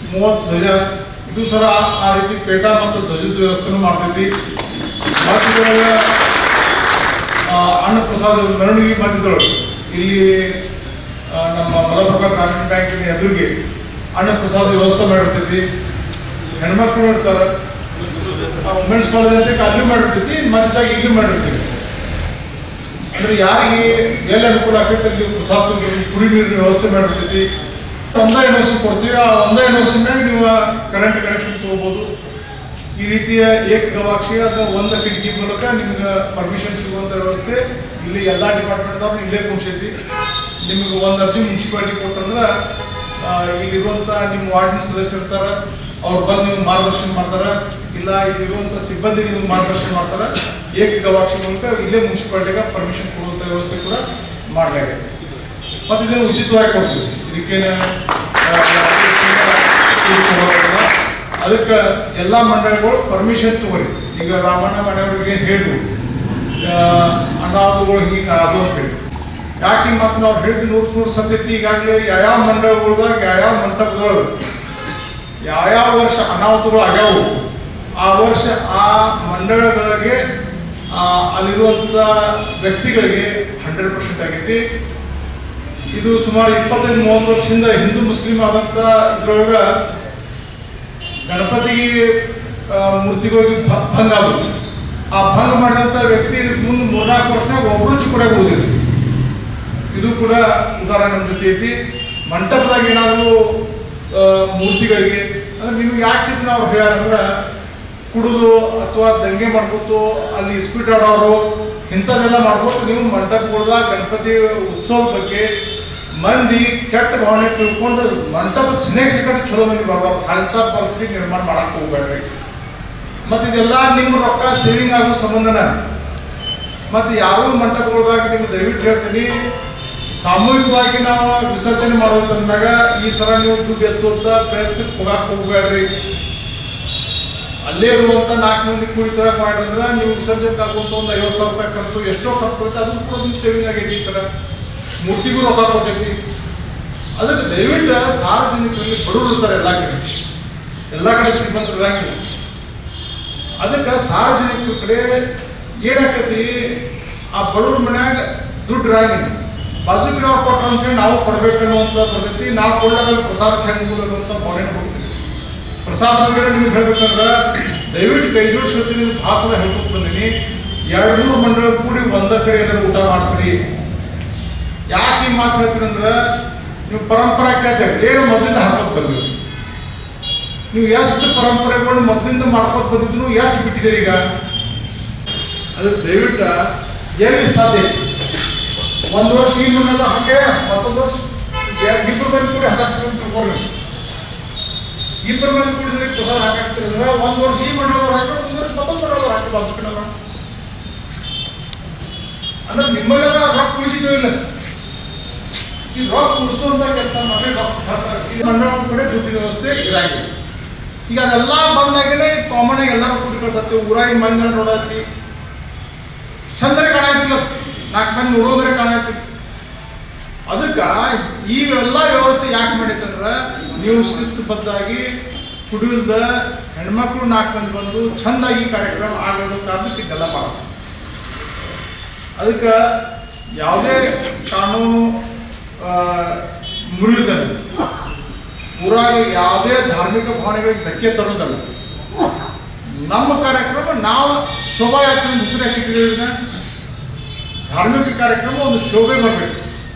ಮೂವತ್ತು ಧ್ವಜ ಇದು ಸರ ಆ- ಆ ರೀತಿ ಪೇಟ ಮತ್ತು ಧ್ವಜದ ವ್ಯವಸ್ಥೆನೂ ಮಾಡ್ತೈತಿ ಮತ್ತು ಇದ್ರೊಳಗೆ, ಆ, ಅನ್ನ ಪ್ರಸಾದ ಮೆರವಣಿಗೆ ಮಧ್ಯದೊಳಗೆ ಇಲ್ಲಿ ಆ, ನಮ್ಮ ಮಲಪ್ರಭಾ ಗ್ರಾಮೀಣ ಬ್ಯಾಂಕಿನ ಎದುರಿಗೆ ಅನ್ನ ಪ್ರಸಾದ ವ್ಯವಸ್ಥೆ ಮಾಡಿರ್ತೈತಿ ಹೆಣ್ಮಕ್ಳು ಇರ್ತಾರೆ ವುಮೆನ್ಸ್ ಕಾಲೇಜ್ ಅಂತ ಅಲ್ಲಿ ಮಾಡಿರ್ತೈತಿ ಮಧ್ಯದಾಗ ಇಲ್ಲಿ ಮಾಡಿರ್ತೀವಿ ಅಂದ್ರೆ ಯಾರಿಗೆ ಎಲ್ಲಿ ಅನುಕೂಲ ಆಕೈತೆ ಅಲ್ಲಿ ಪ್ರಸಾದ ತಗೊಂಡು ಕುಡಿ ನೀರಿನ ವ್ಯವಸ್ಥೆ ಮಾಡಿರ್ತೈತಿ ಒಂದೇ ಎನ್ಒಸಿ ಕೊಡ್ತೀವಿ ಆ ಒಂದೇ ಎನ್ಒಸಿ ಮ್ಯಾಗ ನೀವು ಕರೆಂಟ್ ಕನೆಕ್ಷನ್ ತಗೋಬಹುದು ಈ ರೀತಿಯ ಏಕ ಗವಾಕ್ಷಿ ಅದ ಒಂದು ಕಿಟಕಿ ಮೂಲಕ ನಿಮ್ಗೆ ಪರ್ಮಿಷನ್ ಸಿಗುವಂತ ವ್ಯವಸ್ಥೆ ಇಲ್ಲಿ ಎಲ್ಲಾ ಡಿಪಾರ್ಟ್ಮೆಂಟ್ದವ್ರು ಇಲ್ಲೇ ಕುಂಸೈತಿ ನಿಮ್ಗೆ ಒಂದು ಅರ್ಜಿ ಮುನ್ಸಿಪಾಲಿಟಿ ಕೊಟ್ಟಂದ್ರೆ ಆ, ಇಲ್ಲಿರುವಂತ ನಿಮ್ಮ ವಾರ್ಡಿನ ಸದಸ್ಯರು ಇರ್ತಾರ ಅವ್ರು ಬಂದು ನಿಮ್ಗೆ ಮಾರ್ಗದರ್ಶನ ಮಾಡ್ತಾರ ಇಲ್ಲ ಇಲ್ಲಿರುವಂತ ಸಿಬ್ಬಂದಿ ನಿಮ್ಗೆ ಮಾರ್ಗದರ್ಶನ ಮಾಡ್ತಾರ ಏಕ ಗವಾಕ್ಷಿ ಮೂಲಕ ಇಲ್ಲೇ ಮುನ್ಸಿಪಾಲಿಟಿಗೆ ಪರ್ಮಿಷನ್ ಕೊಡುವಂತ ವ್ಯವಸ್ಥೆ ಕೂಡ ಮಾಡಲಾಗಿದೆ ಮತ್ತೆ ಇದನ್ನು ಉಚಿತವಾಗಿ ಕೊಡ್ತೀವಿ ಇದಕ್ಕೇನು ಆ, ಯಾವುದೇ ಶುಲ್ಕ ತಗೊಳ್ಳೋದಿಲ್ಲ. ಅದಕ್ಕೆ ಎಲ್ಲ ಮಂಡಳಿಗಳು ಪರ್ಮಿಷನ್ ತಗೋರಿ ಈಗ ರಾಮಣ್ಣ ಮನೆಯವ್ರಿಗೆ ಹೇಳು ಅನಾಹುತಗಳು ಹೀಗೆ ಅದು ಅಂತ ಹೇಳಿ ಯಾಕೆ ಮತ್ತೆ ನಾವು ಹೇಳಿದ ನೂರು ನೂರು ಸತೈತಿ ಈಗಾಗಲೇ ಯಾವ್ಯಾವ ಮಂಡಳಗಳ್ದಾಗ ಯಾವ್ಯಾವ ಮಂಟಪಗಳು ಯಾವ್ಯಾವ ವರ್ಷ ಅನಾಹುತಗಳು ಆಗ್ಯಾವು ಆ ವರ್ಷ ಆ ಮಂಡಳಗಳಿಗೆ ಆ, ಅಲ್ಲಿರುವಂಥ ವ್ಯಕ್ತಿಗಳಿಗೆ ಹಂಡ್ರೆಡ್ ಪರ್ಸೆಂಟ್ ಆಗೈತಿ ಇದು ಸುಮಾರು ಇಪ್ಪತ್ತೈದು ಮೂವತ್ತು ವರ್ಷದಿಂದ ಹಿಂದೂ ಮುಸ್ಲಿಂ ಆದಂಥ ಇದ್ರೊಳಗ ಗಣಪತಿಗೆ ಆ, ಮೂರ್ತಿಗಳಿಗೆ ಭ- ಭಂಗ ಆದವು ಆ ಭಂಗ ಮಾಡಿದಂಥ ವ್ಯಕ್ತಿ ಮುಂದೆ ಮೂರ್ನಾಲ್ಕು ವರ್ಷನಾಗ ಒಬ್ಬರು ಚಿಕ್ಕಡಾಗ ಓದಿದ್ರು ಇದು ಕೂಡ ಉದಾಹರಣೆ ನಮ್ಮ ಜೊತೆ ಐತಿ ಮಂಟಪದಾಗ ಏನಾದರೂ ಮೂರ್ತಿಗಳಿಗೆ ಅಂದ್ರೆ ನಿಮ್ಗೆ ಯಾಕೆ ಇದನ್ನ ಅವ್ರು ಹೇಳ್ಯಾರಂದ್ರೆ ಕುಡಿದು ಅಥವಾ ದಂಗೆ ಮಾಡ್ಕೊತು ಅಲ್ಲಿ ಇಸ್ಪೀಟ್ ಆಡೋರು ಇಂಥದ್ದೆಲ್ಲ ಮಾಡ್ಕೊತು ನೀವು ಮಂಟಪಗಳ್ದಾಗ ಗಣಪತಿ ಉತ್ಸವದ ಬಗ್ಗೆ ಮಂದಿ ಕೆಟ್ಟ ಭಾವನೆ ತಿಳ್ಕೊಂಡು ಮಂಟಪ ಸಿನೆಗೆ ಸಿಕ್ಕಂತ ಚಲೋ ಮಂದಿ ಬರ್ಬಾರ್ದು ಅಂಥ ಪರಿಸ್ಥಿತಿ ನಿರ್ಮಾಣ ಮಾಡಕ್ಕೆ ಹೋಗ್ಬೇಡ್ರಿ ಮತ್ತು ಇದೆಲ್ಲ ನಿಮ್ಮ ರೊಕ್ಕ ಸೇವಿಂಗ್ ಆಗೋ ಸಂಬಂಧನ ಮತ್ತು ಯಾವ ಮಂಟಪಗಳ್ದಾಗ ನಿಮ್ಗೆ ದಯವಿಟ್ಟು ಹೇಳ್ತೀನಿ ಸಾಮೂಹಿಕವಾಗಿ ನಾವು ವಿಸರ್ಜನೆ ಮಾಡೋದಂದಾಗ ಈ ಸಲ ನೀವು ದುಡ್ಡು ಎತ್ತುವಂತ ಪ್ರಯತ್ನಕ್ಕೆ ಹೋಗಕ್ಕೆ ಹೋಗ್ಬೇಡ್ರಿ ಅಲ್ಲೇ ಇರುವಂತ ನಾಲ್ಕು ಮಂದಿ ಕೂಡಿ ತರಕ್ ಮಾಡಿದ್ರೆ ನೀವು ವಿಸರ್ಜನೆ ಆಗುವಂತ ಒಂದು ಐವತ್ತು ಸಾವಿರ ರೂಪಾಯಿ ಖರ್ಚು ಎಷ್ಟೋ ಖರ್ಚು ಬರುತ್ತೆ ಅದು ಕೂಡ ನಿಮ್ಗೆ ಸೇವಿಂಗ್ ಆಗೈತಿ ಈ ಸಲ ಮೂರ್ತಿಗೂ ರೊಕ್ಕ ಕೊಟ್ಟೈತಿ ಅದಕ್ಕೆ ದಯವಿಟ್ಟು ಸಾರ್ವಜನಿಕರಿಗೆ ಬಡವರು ಇರ್ತಾರೆ ಎಲ್ಲ ಕಡೆ ಎಲ್ಲ ಕಡೆ ಶ್ರೀಮಂತರು ಇರಂಗಿಲ್ಲ ಅದಕ್ಕೆ ಸಾರ್ವಜನಿಕರ ಕಡೆ ಏನಾಕತಿ ಆ ಬಡವ್ರ ಮನ್ಯಾಗ ದುಡ್ಡು ಇರಂಗಿಲ್ಲ ಬಾಜುಕಿನ ಅವ್ರು ಕೊಟ್ರ ಅಂತೇಳಿ ನಾವು ಕೊಡ್ಬೇಕನ್ನುವಂಥ ಪದ್ಧತಿ ನಾವು ಕೊಳ್ಳಾಗ ಪ್ರಸಾದ ಹೆಂಗೆ ಅನ್ನುವಂಥ ಭಾವನೆ ಕೊಡ್ತೀವಿ ಪ್ರಸಾದ ಬಗ್ಗೆ ನಿಮ್ಗೆ ಹೇಳ್ಬೇಕಂದ್ರೆ ದಯವಿಟ್ಟು ಕೈ ಜೋಡಿಸಿ ಹೇಳ್ತೀನಿ ನಿಮ್ಗೆ ಭಾಷಣ ಹೇಳ್ಕೊತ ಬಂದೀನಿ ಎರಡು ಮೂರು ಮಂಡಳ ಕೂಡಿ ಒಂದ ಕಡೆ ಏನಾದ್ರು ಊಟ ಮಾಡಿಸ್ರಿ ಯಾಕೆ ಈ ಮಾತು ಹೇಳ್ತೀನಿ ಅಂದ್ರೆ ನೀವು ಪರಂಪರೆ ಕೇಳ್ತೇವೆ ಏನು ಮೊದಲಿಂದ ಹಾಕೋದು ಬಂದ್ರಿ ನೀವು ಎಷ್ಟು ಪರಂಪರೆಗಳು ಮೊದಲಿಂದ ಮಾಡ್ಕೊತ ಬಂದಿದ್ರು ಎಷ್ಟು ಬಿಟ್ಟಿದ್ದೀರಿ ಈಗ ಅದು ದಯವಿಟ್ಟು ಎಲ್ಲಿ ಸಾಧ್ಯ ಒಂದು ವರ್ಷ ಈ ಮನೆಲ್ಲ ಹಾಗೆ ಮತ್ತೊಂದು ವರ್ಷ ಎ- ಇಬ್ರು ಮಂದಿ ಕೂಡಿ ಹಾಕಾಕ್ತೀವಿ ಅಂತ ತಿಳ್ಕೊಳ್ರಿ ಇಬ್ಬರು ಮಂದಿ ಕೂಡಿದ್ರೆ ಪ್ರಸಾದ ಹಾಕಾಕ್ತೀರಿ ಅಂದ್ರೆ ಒಂದು ವರ್ಷ ಈ ಮಂಡಳದವ್ರು ಹಾಕಿ ಒಂದು ವರ್ಷ ಮತ್ತೊಂದು ಮಂಡಳದವ್ರು ಹಾಕಿ ಬಾಜುಕಿನಲ್ಲ ಅಂದ್ರೆ ನಿಮ್ಮಲ್ಲೆಲ್ಲ ರೊಕ್ಕ ಕುಳಿತಿದ್ವಿ ಇಲ್ಲ ಈ ರೊಕ್ಕ ಉಳಿಸುವಂತ ಕೆಲಸ ಮಾಡಿ ರೊಕ್ಕ ಹಾಕ್ತಾರೆ. ಈ ಮಂಡಳ ಕಡೆ ದುಡ್ಡಿನ ವ್ಯವಸ್ಥೆ ಇದಾಗಿದೆ ಈಗ ಅದೆಲ್ಲ ಬಂದಾಗಲೇ ಕಾಮನ್ ಆಗಿ ಎಲ್ಲರೂ ಕೂಡಿ ಕಳ್ಸತ್ತಿ ಊರಾಗಿನ ಮಂದಿ ನೋಡತ್ತಿ ಚಂದ್ರೆ ಕಾಣತ್ತಿಲ್ಲ ನಾಲ್ಕು ಮಂದಿ ನೋಡೋದ್ರೆ ಕಾಣತ್ತಿ ಅದಕ್ಕೆ ಈ ಎಲ್ಲ ವ್ಯವಸ್ಥೆ ಯಾಕೆ ಮಾಡಿತ್ತಂದ್ರೆ ನೀವು ಶಿಸ್ತುಬದ್ಧಾಗಿ ಕುಡಿಲ್ದ ಹೆಣ್ಮಕ್ಳು ನಾಲ್ಕು ಮಂದಿ ಬಂದು ಚಂದಾಗಿ ಕಾರ್ಯಕ್ರಮ ಆಗೋ ಕಾರಣಕ್ಕೆ ಇದೆಲ್ಲ ಮಾಡೋದು ಅದಕ್ಕೆ ಯಾವುದೇ ಕಾನೂನು ಆ, ಮುರಿದಲ್ಲ ಊರಾಗ ಯಾವುದೇ ಧಾರ್ಮಿಕ ಭಾವನೆಗಳಿಗೆ ಧಕ್ಕೆ ತರೋದಲ್ಲ ನಮ್ಮ ಕಾರ್ಯಕ್ರಮ ನಾವು ಶೋಭಾಯಾತ್ರೆ ಹೆಸರು ಹಾಕಿದ್ದೀವಿ ಇದನ್ನ ಧಾರ್ಮಿಕ ಕಾರ್ಯಕ್ರಮ ಒಂದು ಶೋಭೆ ಬರಬೇಕು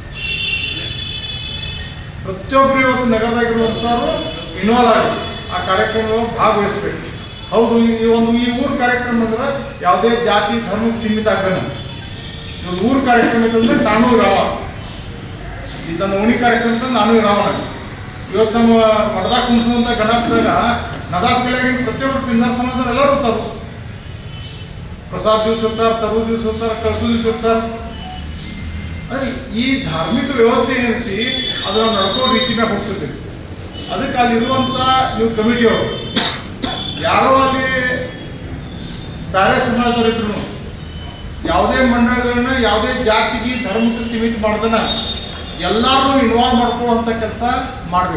ಪ್ರತಿಯೊಬ್ಬರು ಇವತ್ತು ನಗರದಾಗಿರುವಂಥವ್ರು ಇನ್ವಾಲ್ವ್ ಆಗಿ ಆ ಕಾರ್ಯಕ್ರಮ ಭಾಗವಹಿಸ್ಬೇಕು ಹೌದು ಈ ಒಂದು ಈ ಊರ್ ಕಾರ್ಯಕ್ರಮ ಅಂದ್ರೆ ಯಾವುದೇ ಜಾತಿ ಧರ್ಮಕ್ಕೆ ಸೀಮಿತ ಆಗಲ್ಲ ಇವಾಗ ಊರ್ ಕಾರ್ಯಕ್ರಮ ಇತ್ತಂದ್ರೆ ನಾನು ರಾವ ಈ ನನ್ನ ಓಣಿ ಕಾರ್ಯಕ್ರಮ ಅಂತಂದ್ರೆ ನಾನು ರಾವಣ ಇವತ್ತು ನಮ್ಮ ಮಠದಾಗ ಕುಣಿಸುವಂಥ ಗಣಪದಾಗ ನದಾಪ್ ಕೆಳಗಿನ ಪ್ರತಿಯೊಬ್ಬರು ಪಿಂಜಾರ ಸಮಾಜದವ್ರು ಎಲ್ಲರೂ ಇರ್ತಾರೆ ಪ್ರಸಾದ ದಿವಸ ಇರ್ತಾರೆ ತರು ದಿವಸ ಇರ್ತಾರೆ ಕಳ್ಸೋ ದಿವಸ ಇರ್ತಾರೆ ಅಂದ್ರೆ ಈ ಧಾರ್ಮಿಕ ವ್ಯವಸ್ಥೆ ಏನೈತಿ ಅದನ್ನ ನಡ್ಕೋ ರೀತಿ ಮ್ಯಾಗ ಹೋಗ್ತೈತಿ ಅದಕ್ಕೆ ಅಲ್ಲಿರುವಂಥ ನೀವು ಕಮಿಟಿಯವರು ಯಾರೋ ಅಲ್ಲಿ ಬೇರೆ ಸಮಾಜದವ್ರು ಇದ್ರು ಯಾವುದೇ ಮಂಡಳಗಳನ್ನ ಯಾವುದೇ ಜಾತಿಗೆ ಧರ್ಮಕ್ಕೆ ಸೀಮಿತ ಮಾಡ್ದನ ಎಲ್ಲಾರನ್ನೂ ಇನ್ವಾಲ್ವ್ ಮಾಡ್ಕೊಳ್ಳುವಂಥ ಕೆಲಸ ಮಾಡಬೇಕು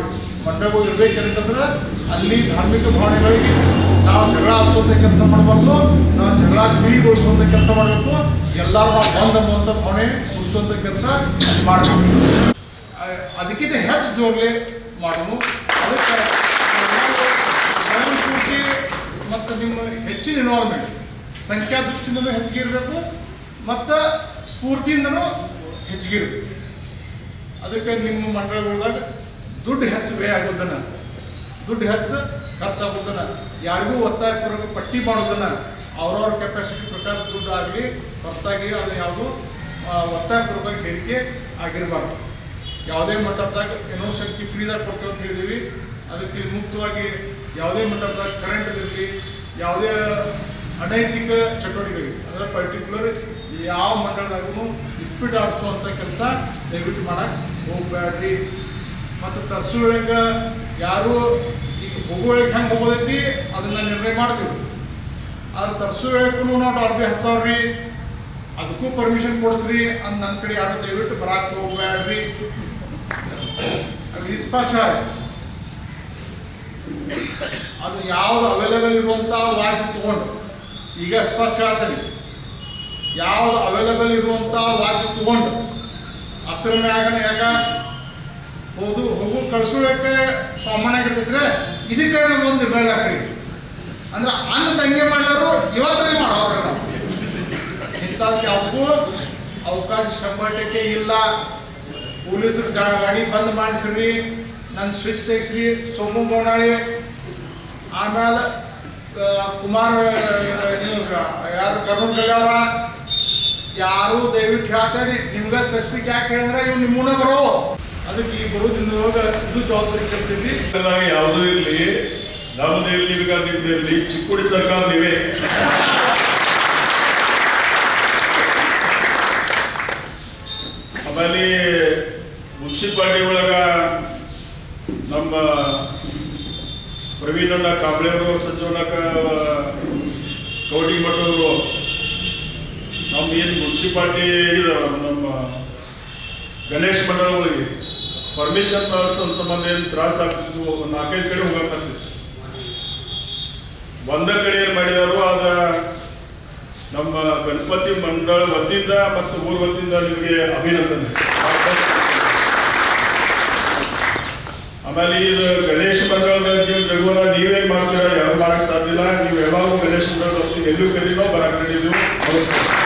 ಮಂಡಳಗಳು ಇರ್ಬೇಕಂತಂದ್ರೆ ಅಲ್ಲಿ ಧಾರ್ಮಿಕ ಭಾವನೆಗಳಿಗೆ ನಾವು ಜಗಳ ಹಚ್ಚುವಂಥ ಕೆಲಸ ಮಾಡಬಾರ್ದು ನಾವು ಜಗಳ ತಿಳಿಗೊಳಿಸುವಂಥ ಕೆಲಸ ಮಾಡಬೇಕು ಎಲ್ಲರೂ ನಾವು ಬಂದ್ ಅನ್ನುವಂಥ ಭಾವನೆ ಉಳಿಸುವಂಥ ಕೆಲಸ ಮಾಡಬೇಕು ಆ- ಅದಕ್ಕಿಂತ ಹೆಚ್ಚು ಜೋರ್ಲೆ ಮಾಡೋಣ ಅದಕ್ಕೆ ನಾವು ಸ್ವಯಂಸ್ಫೂರ್ತಿ ಮತ್ತು ನಿಮ್ಮ ಹೆಚ್ಚಿನ ಇನ್ವಾಲ್ವ್ಮೆಂಟ್ ಸಂಖ್ಯಾ ದೃಷ್ಟಿಯಿಂದಲೂ ಹೆಚ್ಚಿಗೆ ಇರಬೇಕು ಮತ್ತು ಸ್ಫೂರ್ತಿಯಿಂದನೂ ಹೆಚ್ಚಿಗೆ ಇರಬೇಕು ಅದಕ್ಕೆ ನಿಮ್ಮ ಮಂಡಳಗಳದಾಗ ದುಡ್ಡು ಹೆಚ್ಚು ವ್ಯಯ ಆಗೋದನ್ನ ದುಡ್ಡು ಹೆಚ್ಚು ಖರ್ಚಾಗೋದನ್ನ ಯಾರಿಗೂ ಒತ್ತಾಯಪೂರ್ವಕ ಪಟ್ಟಿ ಮಾಡೋದನ್ನ ಅವ್ರವ್ರ ಕೆಪಾಸಿಟಿ ಪ್ರಕಾರ ದುಡ್ಡು ಆಗಲಿ ಹೊರತಾಗಿ ಅದು ಯಾವುದು ಒತ್ತಾಯಪೂರ್ವಕ ಹೇರಿಕೆ ಆಗಿರಬಾರ್ದು ಯಾವುದೇ ಮಂಟಪದಾಗ ಏನೋ ಶಕ್ತಿ ಫ್ರೀದಾಗ ಕೊಡ್ತೇವೆ ಅಂತ ಹೇಳಿದೀವಿ ಅದಕ್ಕೆ ಮುಕ್ತವಾಗಿ ಯಾವುದೇ ಮಂಟಪದಾಗ ಕರೆಂಟ್ ಇರಲಿ ಯಾವುದೇ ಅನೈತಿಕ ಚಟುವಟಿಕೆಗಳಿಗೆ ಅಂದರೆ ಪರ್ಟಿಕ್ಯುಲರ್ ಯಾವ ಮಂಡಳದಾಗೂ ಇಸ್ಪೀಟ್ ಆಡಿಸುವಂಥ ಕೆಲಸ ದಯವಿಟ್ಟು ಮಾಡಕ್ಕೆ ಹೋಗ್ಬೇಡ್ರಿ ಮತ್ತು ತರ್ಸುಗಳಿಗೆ ಯಾರು ಈಗ ಹೋಗೋಳಿಗೆ ಹೆಂಗೆ ಹೋಗೋದೈತಿ ಅದನ್ನ ನಿರ್ಣಯ ಮಾಡ್ತೀವಿ ಆದ್ರೆ ತರ್ಸುಗಳಿಗೂ ನಾವು ಡಾರ್ಬಿ ಹಚ್ಚವ್ರಿ ಅದಕ್ಕೂ ಪರ್ಮಿಷನ್ ಕೊಡಿಸ್ರಿ ಅಂತ ನನ್ನ ಕಡೆ ಯಾರು ದಯವಿಟ್ಟು ಬರಾಕ್ ಹೋಗ್ಬೇಡ್ರಿ ಅದು ಸ್ಪಷ್ಟ ಆಯ್ತು ಅದು ಯಾವ್ದು ಅವೈಲೇಬಲ್ ಇರುವಂತ ವಾದ್ಯ ತಗೊಂಡು ಈಗ ಸ್ಪಷ್ಟ ಹೇಳ್ತೀನಿ ಯಾವ್ದು ಅವೈಲೇಬಲ್ ಇರುವಂತ ವಾದ್ಯ ತಗೊಂಡು ಅದ್ರ ಮ್ಯಾಗನ ಯಾಕ ಹೋದು ಹೋಗು ಕಳ್ಸೋಳಕ್ಕೆ ಕಾಮನ್ ಆಗಿರ್ತೈತ್ರೆ ಇದಕ್ಕೆ ಒಂದು ನಿರ್ಣಯ ಹಾಕ್ರಿ ಅಂದ್ರೆ ಅನ್ನ ತಂಗಿ ಮಾಡೋರು ಇವತ್ತೇ ಮಾಡೋರು ನಾವು ಇಂಥವ್ರಿಗೆ ಅವಕ್ಕೂ ಅವಕಾಶ ಶಂಬಟಕ್ಕೆ ಇಲ್ಲ ಪೊಲೀಸರು ಗಾ- ಗಾಡಿ ಬಂದ್ ಮಾಡಿಸ್ರಿ ನನ್ನ ಸ್ವಿಚ್ ತೆಗಿಸ್ರಿ ಸೋಮು ಗೋಣಾಳಿ ಆಮೇಲೆ ಆ, ಕುಮಾರ್ ಆ, ನೀವು ಯಾರು ಕರ್ನೂಲ್ ಕಲ್ಯಾಣ ಯಾರು ದಯವಿಟ್ಟು ಹೇಳ್ತಾರೆ ನಿಮ್ಗೆ ಸ್ಪೆಸಿಫಿಕ್ ಯಾಕೆ ಹೇಳಿದ್ರೆ ಇವ್ ನಿಮ್ಮನ್ನ ಬರೋ ಅದಕ್ಕೆ ಈ ಬರೋದ್ರಿಂದ ಇದು ಜವಾಬ್ದಾರಿ ಕೆಲಸ ಐತಿ ಸರ್ಕಾರ ಯಾವುದೂ ಇರಲಿ ನಮ್ಮದು ಇರಲಿ ಬೇಕಾದ್ರೆ ನಿಮ್ದು ಇರಲಿ ಚಿಕ್ಕೋಡಿ ಸರ್ಕಾರ ನೀವೇ ಆಮೇಲೆ ಮುನ್ಸಿಪಾಲ್ಟಿ ಒಳಗ ನಮ್ಮ ಪ್ರವೀಣಣ್ಣ ಕಾಂಬ್ಳೆಯವರು ಸಂಜೋನಕ ಕೌಟಿ ಮಠವರು ನಮ್ಮ ಏನು ಮುನ್ಸಿಪಾಲ್ಟಿ ಇದು ನಮ್ಮ ಗಣೇಶ್ ಮಂಡಳಗಳಿಗೆ ಪರ್ಮಿಷನ್ ಸಂಬಂಧ ಏನು ತ್ರಾಸ ಆಗ್ತಿದ್ವು ಒಂದು ನಾಲ್ಕೈದು ಕಡೆ ಹೋಗಕ್ಕಾಗ್ತಿತ್ತು ಒಂದ ಕಡೆ ಏನು ಮಾಡಿದಾರೋ ಅದ ನಮ್ಮ ಗಣಪತಿ ಮಂಡಳ ವತಿಯಿಂದ ಮತ್ತು ಊರ್ ವತಿಯಿಂದ ನಿಮಗೆ ಅಭಿನಂದನೆ ಆಮೇಲೆ ಇದು ಗಣೇಶ ಮಂಡಳದ ನೀವು ಜಗುವನ ನೀವೇನ್ ಮಾಡ್ತೀರಾ ಯಾರು ಮಾಡಕ್ ಸಾಧ್ಯ ಇಲ್ಲ ನೀವು ಯಾವಾಗೂ ಗಣೇಶ ಮಂಡಳ ವತಿಯಿಂದ ಎಲ್ಲೂ ಕರೀನೋ ಬರಕ್ ನಡೀತೀವಿ ನಮಸ್ಕಾರ